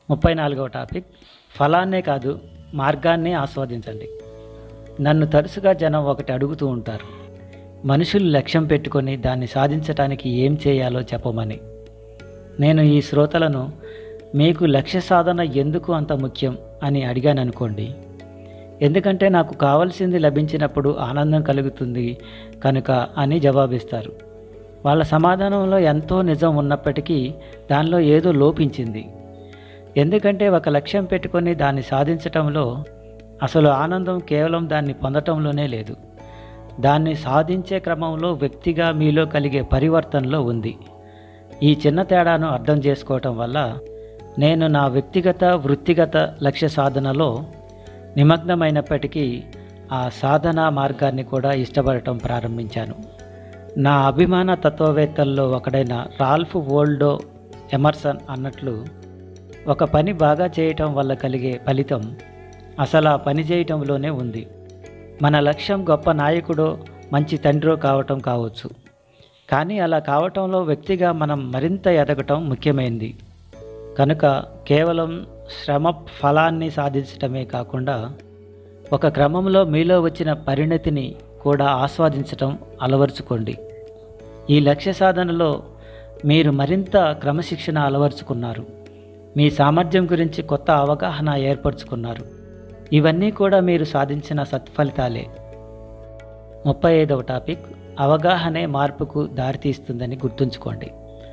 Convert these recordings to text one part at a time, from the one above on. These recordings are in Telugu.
ముప్పై నాలుగవ టాపిక్ ఫలాన్నే కాదు మార్గాన్ని ఆస్వాదించండి నన్ను తరచుగా జనం ఒకటి అడుగుతూ ఉంటారు మనుషులు లక్ష్యం పెట్టుకొని దాన్ని సాధించటానికి ఏం చేయాలో చెప్పమని నేను ఈ శ్రోతలను మీకు లక్ష్య సాధన ఎందుకు అంత ముఖ్యం అని అడిగాను అనుకోండి ఎందుకంటే నాకు కావలసింది లభించినప్పుడు ఆనందం కలుగుతుంది కనుక అని జవాబిస్తారు వాళ్ళ సమాధానంలో ఎంతో నిజం ఉన్నప్పటికీ దానిలో ఏదో లోపించింది ఎందుకంటే ఒక లక్ష్యం పెట్టుకొని దాన్ని సాధించటంలో అసలు ఆనందం కేవలం దాన్ని పొందటంలోనే లేదు దాన్ని సాధించే క్రమంలో వ్యక్తిగా మీలో కలిగే పరివర్తనలో ఉంది ఈ చిన్న తేడాను అర్థం చేసుకోవటం వల్ల నేను నా వ్యక్తిగత వృత్తిగత లక్ష్య సాధనలో నిమగ్నమైనప్పటికీ ఆ సాధనా మార్గాన్ని కూడా ఇష్టపడటం ప్రారంభించాను నా అభిమాన తత్వవేత్తల్లో ఒకడైన రాల్ఫ్ వోల్డో ఎమర్సన్ అన్నట్లు ఒక పని బాగా చేయటం వల్ల కలిగే ఫలితం అసలు ఆ పని చేయటంలోనే ఉంది మన లక్ష్యం గొప్ప నాయకుడో మంచి తండ్రో కావటం కావచ్చు కానీ అలా కావటంలో వ్యక్తిగా మనం మరింత ఎదగటం ముఖ్యమైనది కనుక కేవలం శ్రమ ఫలాన్ని సాధించటమే కాకుండా ఒక క్రమంలో మీలో వచ్చిన పరిణతిని కూడా ఆస్వాదించటం అలవర్చుకోండి ఈ లక్ష్య సాధనలో మీరు మరింత క్రమశిక్షణ అలవర్చుకున్నారు మీ సామర్థ్యం గురించి కొత్త అవగాహన ఏర్పరచుకున్నారు ఇవన్నీ కూడా మీరు సాధించిన సత్ఫలితాలే ముప్పై ఐదవ టాపిక్ అవగాహనే మార్పుకు దారితీస్తుందని గుర్తుంచుకోండి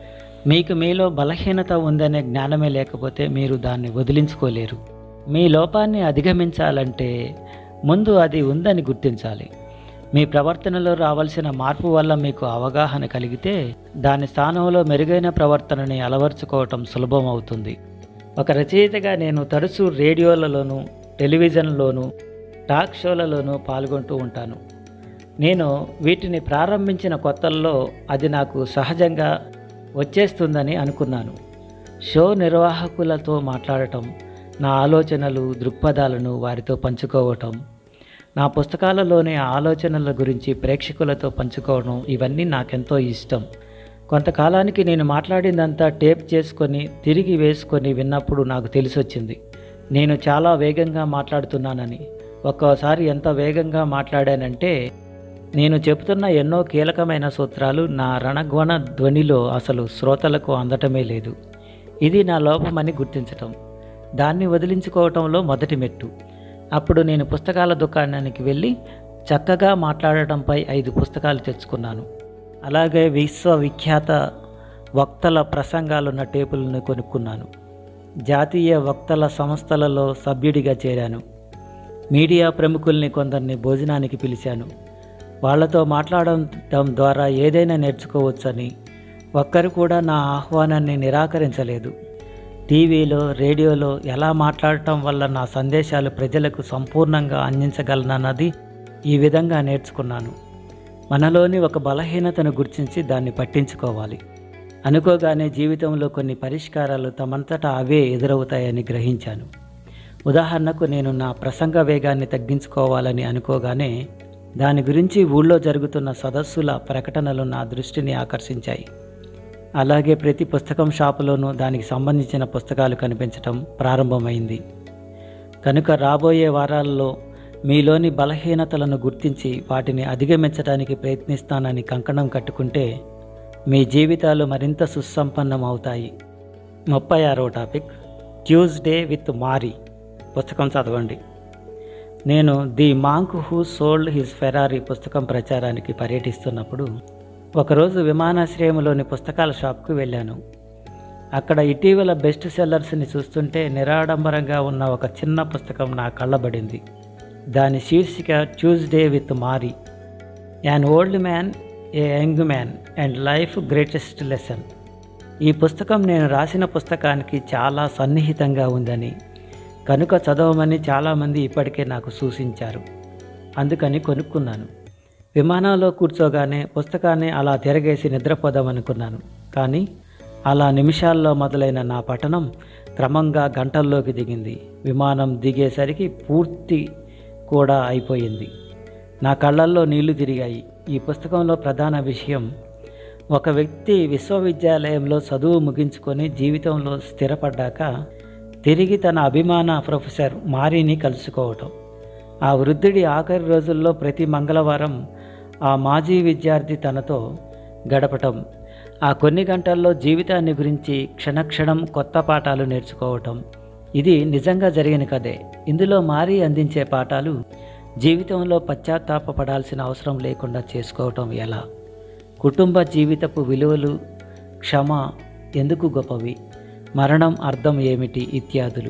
మీకు మీలో బలహీనత ఉందనే జ్ఞానమే లేకపోతే మీరు దాన్ని వదిలించుకోలేరు మీ లోపాన్ని అధిగమించాలంటే ముందు అది ఉందని గుర్తించాలి మీ ప్రవర్తనలో రావాల్సిన మార్పు వల్ల మీకు అవగాహన కలిగితే దాని స్థానంలో మెరుగైన ప్రవర్తనని అలవర్చుకోవటం సులభం అవుతుంది ఒక రచయితగా నేను తరచూ రేడియోలలోనూ టెలివిజన్లోనూ టాక్ షోలలోనూ పాల్గొంటూ ఉంటాను నేను వీటిని ప్రారంభించిన కొత్తల్లో అది నాకు సహజంగా వచ్చేస్తుందని అనుకున్నాను షో నిర్వాహకులతో మాట్లాడటం నా ఆలోచనలు దృక్పథాలను వారితో పంచుకోవటం నా పుస్తకాలలోని ఆలోచనల గురించి ప్రేక్షకులతో పంచుకోవడం ఇవన్నీ నాకెంతో ఇష్టం కొంతకాలానికి నేను మాట్లాడిందంతా టేప్ చేసుకొని తిరిగి వేసుకొని విన్నప్పుడు నాకు తెలిసొచ్చింది నేను చాలా వేగంగా మాట్లాడుతున్నానని ఒక్కోసారి ఎంత వేగంగా మాట్లాడానంటే నేను చెబుతున్న ఎన్నో కీలకమైన సూత్రాలు నా రణగ్వణ ధ్వనిలో అసలు శ్రోతలకు అందటమే లేదు ఇది నా లోపమని గుర్తించటం దాన్ని వదిలించుకోవటంలో మొదటి మెట్టు అప్పుడు నేను పుస్తకాల దుకాణానికి వెళ్ళి చక్కగా మాట్లాడటంపై ఐదు పుస్తకాలు తెచ్చుకున్నాను అలాగే విశ్వవిఖ్యాత వక్తల ప్రసంగాలున్న టేపులను కొనుక్కున్నాను జాతీయ వక్తల సంస్థలలో సభ్యుడిగా చేరాను మీడియా ప్రముఖుల్ని కొందరిని భోజనానికి పిలిచాను వాళ్లతో మాట్లాడటం ద్వారా ఏదైనా నేర్చుకోవచ్చని ఒక్కరు కూడా నా ఆహ్వానాన్ని నిరాకరించలేదు టీవీలో రేడియోలో ఎలా మాట్లాడటం వల్ల నా సందేశాలు ప్రజలకు సంపూర్ణంగా అందించగలనన్నది ఈ విధంగా నేర్చుకున్నాను మనలోని ఒక బలహీనతను గుర్తించి దాన్ని పట్టించుకోవాలి అనుకోగానే జీవితంలో కొన్ని పరిష్కారాలు తమంతటా అవే ఎదురవుతాయని గ్రహించాను ఉదాహరణకు నేను నా ప్రసంగ వేగాన్ని తగ్గించుకోవాలని అనుకోగానే దాని గురించి ఊళ్ళో జరుగుతున్న సదస్సుల ప్రకటనలు నా దృష్టిని ఆకర్షించాయి అలాగే ప్రతి పుస్తకం షాపులోనూ దానికి సంబంధించిన పుస్తకాలు కనిపించటం ప్రారంభమైంది కనుక రాబోయే వారాల్లో మీలోని బలహీనతలను గుర్తించి వాటిని అధిగమించడానికి ప్రయత్నిస్తానని కంకణం కట్టుకుంటే మీ జీవితాలు మరింత సుసంపన్నం అవుతాయి ముప్పై ఆరో టాపిక్ ట్యూస్డే విత్ మారీ పుస్తకం చదవండి నేను the monk who sold his Ferrari పుస్తకం ప్రచారానికి పర్యటిస్తున్నప్పుడు ఒకరోజు విమానాశ్రయంలోని పుస్తకాల షాప్కు వెళ్ళాను అక్కడ ఇటీవల బెస్ట్ సెల్లర్స్ని చూస్తుంటే నిరాడంబరంగా ఉన్న ఒక చిన్న పుస్తకం నా కళ్ళబడింది దాని శీర్షిక Tuesday with Morrie an old man a young man and life greatest lesson ఈ పుస్తకం నేను రాసిన పుస్తకానికి చాలా సన్నిహితంగా ఉందని కనుక చదవమని చాలామంది ఇప్పటికే నాకు సూచించారు అందుకని కొనుక్కున్నాను విమానంలో కూర్చోగానే పుస్తకాన్ని అలా తిరగేసి నిద్రపోదామనుకున్నాను కానీ అలా నిమిషాల్లో మొదలైన నా పఠనం క్రమంగా గంటల్లోకి దిగింది విమానం దిగేసరికి పూర్తి కూడా అయిపోయింది నా కళ్ళల్లో నీళ్లు తిరిగాయి ఈ పుస్తకంలో ప్రధాన విషయం ఒక వ్యక్తి విశ్వవిద్యాలయంలో చదువు ముగించుకొని జీవితంలో స్థిరపడ్డాక తిరిగి తన అభిమాన ప్రొఫెసర్ మారీని కలుసుకోవటం ఆ వృద్ధుడి ఆఖరి రోజుల్లో ప్రతి మంగళవారం ఆ మాజీ విద్యార్థి తనతో గడపటం ఆ కొన్ని గంటల్లో జీవితాన్ని గురించి క్షణక్షణం కొత్త పాఠాలు నేర్చుకోవటం ఇది నిజంగా జరిగిన కదే ఇందులో మారీ అందించే పాఠాలు జీవితంలో పశ్చాత్తాపపడాల్సిన అవసరం లేకుండా చేసుకోవటం ఎలా కుటుంబ జీవితపు విలువలు క్షమ ఎందుకు గొప్పవి మరణం అర్థం ఏమిటి ఇత్యాదులు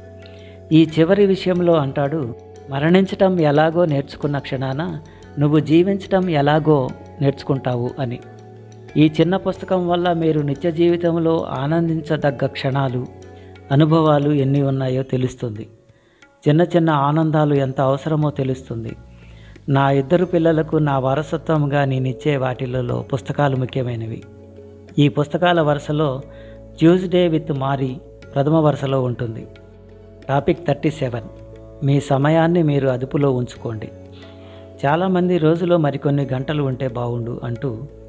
ఈ చివరి విషయంలో అంటాడు మరణించటం ఎలాగో నేర్చుకున్న క్షణాన నువ్వు జీవించటం ఎలాగో నేర్చుకుంటావు అని ఈ చిన్న పుస్తకం వల్ల మీరు నిత్య జీవితంలో ఆనందించదగ్గ క్షణాలు అనుభవాలు ఎన్ని ఉన్నాయో తెలుస్తుంది చిన్న చిన్న ఆనందాలు ఎంత అవసరమో తెలుస్తుంది నా ఇద్దరు పిల్లలకు నా వారసత్వంగా నేనిచ్చే వాటిలలో పుస్తకాలు ముఖ్యమైనవి ఈ పుస్తకాల వరుసలో ట్యూస్డే విత్ మారి ప్రథమ వరుసలో ఉంటుంది టాపిక్ థర్టీ సెవెన్ మీ సమయాన్ని మీరు అదుపులో ఉంచుకోండి చాలామంది రోజులో మరికొన్ని గంటలు ఉంటే బాగుండు అంటూ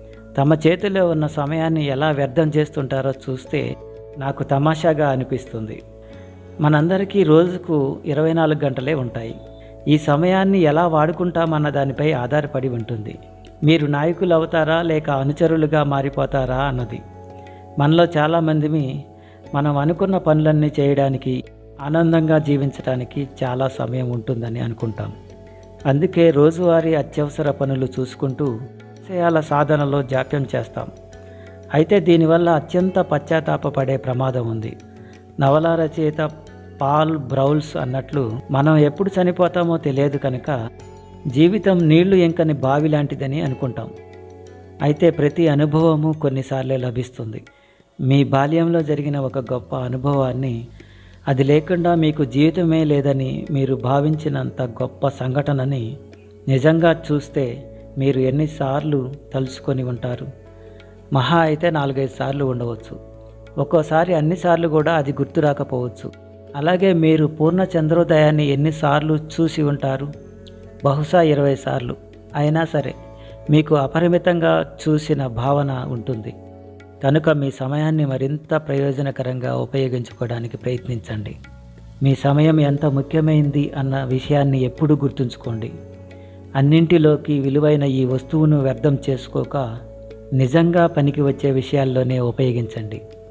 తమ చేతిలో ఉన్న సమయాన్ని ఎలా వ్యర్థం చేస్తుంటారో చూస్తే నాకు తమాషాగా అనిపిస్తుంది మనందరికీ రోజుకు ఇరవై నాలుగు గంటలే ఉంటాయి ఈ సమయాన్ని ఎలా వాడుకుంటామన్న దానిపై ఆధారపడి ఉంటుంది మీరు నాయకులు అవుతారా లేక అనుచరులుగా మారిపోతారా అన్నది మనలో చాలామందిమి మనం అనుకున్న పనులన్నీ చేయడానికి ఆనందంగా జీవించడానికి చాలా సమయం ఉంటుందని అనుకుంటాం అందుకే రోజువారీ అత్యవసర పనులు చూసుకుంటూ విషయాల సాధనలో జాప్యం చేస్తాం అయితే దీనివల్ల అత్యంత పశ్చాత్తాపపడే ప్రమాదం ఉంది నవల రచయిత పాల్ బ్రౌల్స్ అన్నట్లు మనం ఎప్పుడు చనిపోతామో తెలియదు కనుక జీవితం నీళ్లు ఎంకని బావి లాంటిదని అనుకుంటాం అయితే ప్రతి అనుభవము కొన్నిసార్లే లభిస్తుంది మీ బాల్యంలో జరిగిన ఒక గొప్ప అనుభవాన్ని అది లేకుండా మీకు జీవితమే లేదని మీరు భావించినంత గొప్ప సంఘటనని నిజంగా చూస్తే మీరు ఎన్నిసార్లు తలుసుకొని ఉంటారు మహా అయితే నాలుగైదు సార్లు ఉండవచ్చు ఒక్కోసారి అన్నిసార్లు కూడా అది గుర్తు రాకపోవచ్చు అలాగే మీరు పూర్ణ చంద్రోదయాన్ని ఎన్నిసార్లు చూసి ఉంటారు బహుశా ఇరవై సార్లు అయినా సరే మీకు అపరిమితంగా చూసిన భావన ఉంటుంది కనుక మీ సమయాన్ని మరింత ప్రయోజనకరంగా ఉపయోగించుకోవడానికి ప్రయత్నించండి మీ సమయం ఎంత ముఖ్యమైంది అన్న విషయాన్ని ఎప్పుడూ గుర్తుంచుకోండి అన్నింటిలోకి విలువైన ఈ వస్తువును వ్యర్థం చేసుకోక నిజంగా పనికి వచ్చే విషయాల్లోనే ఉపయోగించండి